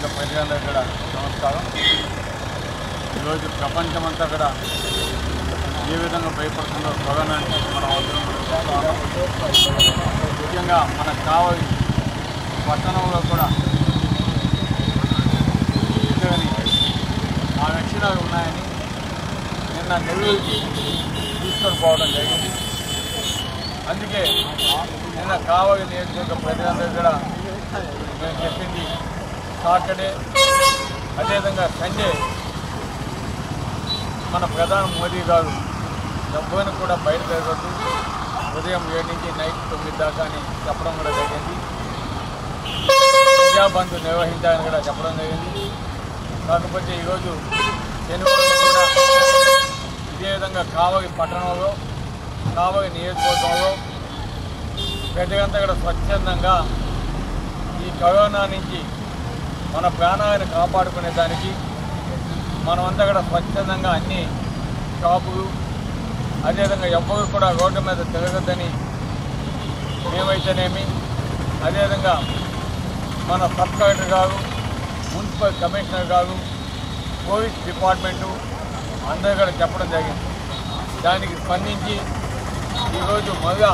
నియోజకవర్గ ప్రజలందరూ కూడా నమస్కారం ఈరోజు ప్రపంచమంతా కూడా ఏ విధంగా భయపడుతుందో కరోనా నుంచి మనం అందరం కూడా చూస్తున్నాం. ముఖ్యంగా మనకు కావాలి పట్టణంలో కూడా ఇంతని ఆ లక్షణాలు ఉన్నాయని నిన్న నెల్లూరుకి తీసుకొని పోవడం జరిగింది అందుకే నిన్న కావలి నియోజకవర్గ ప్రజలందరూ కూడా మేము చెప్పింది సాటర్డే అదేవిధంగా సండే మన ప్రధాని మోదీ గారు డబ్బుని కూడా బయలుదేరవద్దు ఉదయం ఏడు నుంచి నైట్ తొమ్మిది దాకా అని చెప్పడం కూడా జరిగింది ప్రజాబంధు నిర్వహించాలని కూడా చెప్పడం జరిగింది కాకపోతే ఈరోజు శనివారం కూడా ఇదే విధంగా కావలి పట్టణంలో కావలి నియోజకవర్గంలో ప్రజలంతా కూడా స్వచ్ఛందంగా ఈ కరోనా నుంచి మన ప్రాణాలను కాపాడుకునే దానికి మనమంతా కూడా స్వచ్ఛందంగా అన్ని షాపులు అదేవిధంగా ఎవ్వరు కూడా రోడ్డు మీద తిరగద్దని మేమైతేనేమి అదేవిధంగా మన సబ్ కలెక్టర్ గారు మున్సిపల్ కమిషనర్ గారు పోలీస్ డిపార్ట్మెంటు అందరూ కూడా చెప్పడం జరిగింది దానికి స్పందించి ఈరోజు మళ్ళా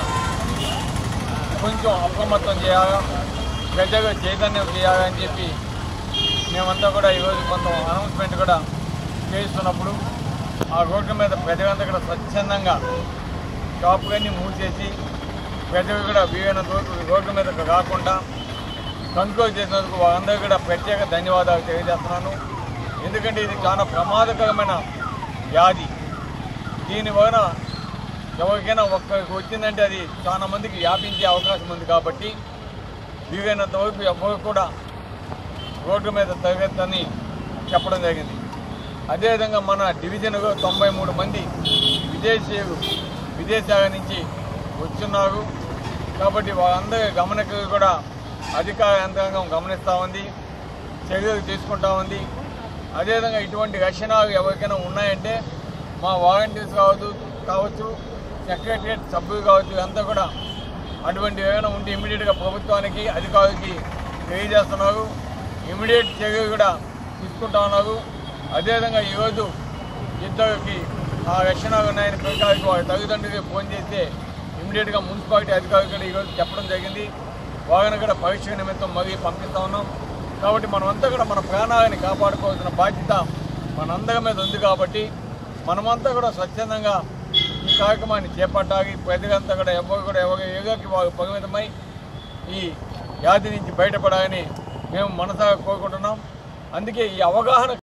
కొంచెం అప్రమత్తం చేయాలా ప్రజలు చైతన్యం చేయాలని చెప్పి మేమంతా కూడా ఈరోజు కొంత అనౌన్స్మెంట్ కూడా చేస్తున్నప్పుడు ఆ రోడ్డు మీద ప్రజలంతా కూడా స్వచ్ఛందంగా షాపులన్నీ మూసేసి ప్రజలు కూడా వీలైనంత వరకు రోడ్డు మీదకు రాకుండా కంట్రోల్ చేసినందుకు వాళ్ళందరూ కూడా ప్రత్యేక ధన్యవాదాలు తెలియజేస్తున్నాను ఎందుకంటే ఇది చాలా ప్రమాదకరమైన వ్యాధి దీని వలన ఎవరికైనా ఒక్కరికి వచ్చిందంటే అది చాలా మందికి వ్యాపించే అవకాశం ఉంది కాబట్టి వీలైనంత వరకు ఎవరు కూడా రోడ్డు మీద తరగతని చెప్పడం జరిగింది అదేవిధంగా మన డివిజన్లో తొంభై మూడు మంది విదేశీయులు విదేశాల నుంచి వచ్చున్నారు కాబట్టి వాళ్ళందరి గమనిక కూడా అధికార యంత్రాంగం గమనిస్తూ ఉంది చర్యలు తీసుకుంటా ఉంది అదేవిధంగా ఇటువంటి లక్షణాలు ఎవరికైనా ఉన్నాయంటే మా వాలంటీర్స్ కావచ్చు కావచ్చు సెక్రటరియట్ సభ్యులు కావచ్చు ఇదంతా కూడా అటువంటి ఏమైనా ఉంటే ఇమీడియట్గా ప్రభుత్వానికి అధికారులకి తెలియజేస్తున్నారు ఇమీడియట్ చర్యలు కూడా తీసుకుంటా ఉన్నారు అదేవిధంగా ఈరోజు ఇద్దరికి ఆ లక్షణాలు ఉన్నాయని ప్రకాశం వారి తల్లిదండ్రులకి ఫోన్ చేస్తే ఇమీడియట్గా మున్సిపాలిటీ అధికారులు కూడా ఈరోజు చెప్పడం జరిగింది వారిని కూడా పరీక్ష నిమిత్తం మరీ పంపిస్తా ఉన్నాం కాబట్టి మనమంతా కూడా మన ప్రాణాలని కాపాడుకోవాల్సిన బాధ్యత మనందరి మీద ఉంది కాబట్టి మనమంతా కూడా స్వచ్ఛందంగా ఈ కార్యక్రమాన్ని చేపట్టాలి ప్రజలంతా కూడా ఎవరు కూడా ఎవరు ఏదోకి వారు పరిమితమై ఈ వ్యాధి నుంచి బయటపడాలని మేము మనసాగా కోరుకుంటున్నాం అందుకే ఈ అవగాహన